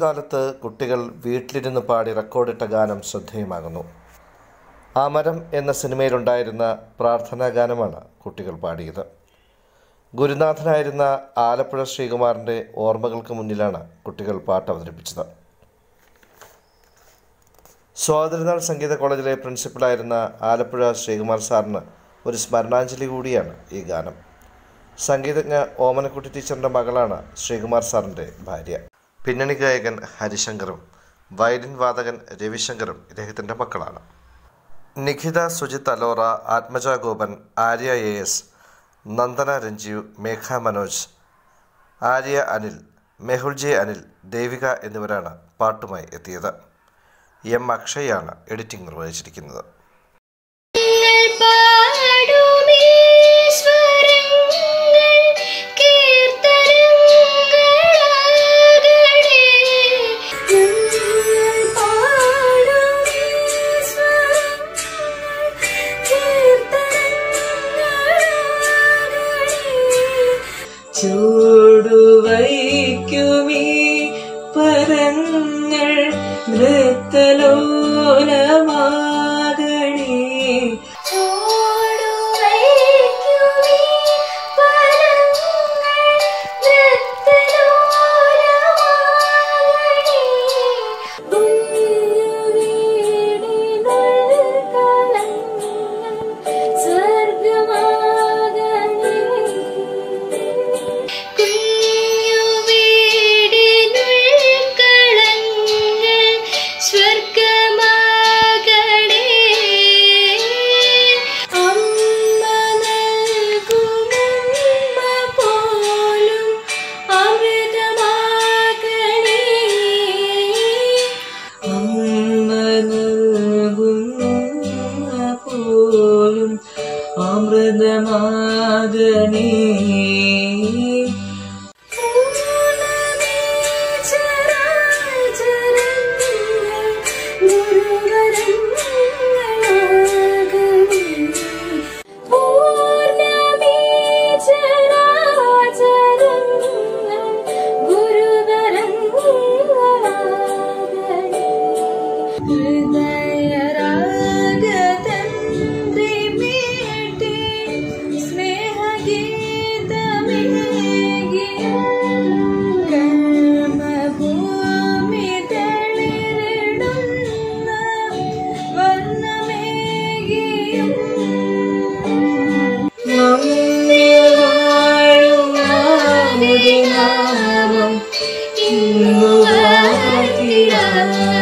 കാലത്ത് കുട്ടികൾ വീട്ടിലിരുന്ന് പാടി റെക്കോർഡിട്ട ഗാനം ശ്രദ്ധേയമാകുന്നു അമരം എന്ന സിനിമയിലുണ്ടായിരുന്ന പ്രാർത്ഥനാ ഗാനമാണ് കുട്ടികൾ പാടിയത് ഗുരുനാഥനായിരുന്ന ആലപ്പുഴ ശ്രീകുമാറിൻ്റെ ഓർമ്മകൾക്ക് മുന്നിലാണ് കുട്ടികൾ പാട്ട് അവതരിപ്പിച്ചത് സ്വാതന്ത്ര്യനാൾ സംഗീത കോളേജിലെ പ്രിൻസിപ്പലായിരുന്ന ആലപ്പുഴ ശ്രീകുമാർ സാറിന് ഒരു സ്മരണാഞ്ജലി കൂടിയാണ് ഈ ഗാനം സംഗീതജ്ഞ ഓമനക്കുട്ടി ടീച്ചറിൻ്റെ മകളാണ് ശ്രീകുമാർ സാറിൻ്റെ ഭാര്യ പിന്നണി ഗായകൻ ഹരിശങ്കറും വയലിൻ വാദകൻ രവിശങ്കറും ഇദ്ദേഹത്തിൻ്റെ മക്കളാണ് Nikhita Sujith Alora Athmaja Gopan Arya A S Nandana Ranjeev Megha Manoj Arya Anil Mehul J Anil Devika എന്നിവരാണ് പാട്ടുമായി എത്തിയത് എം അക്ഷയാണ് എഡിറ്റിംഗ് നിർവഹിച്ചിരിക്കുന്നത് ചൂടുവയ്ക്കുമീ പരങ്ങൾ നൃത്തലോലമാകണേ സ്വർഗമാകണേ അമ്മ നൽകുമമ്മ പോലും അമൃതമാകണേ അമ്മ നൽകും പോലും അമൃതമാകണേ കർമ്മഭൂമി തളിരിടുന്ന വർണ്ണമേകിയും നാമം ഇന്നു വാഴ്ത്തിടാം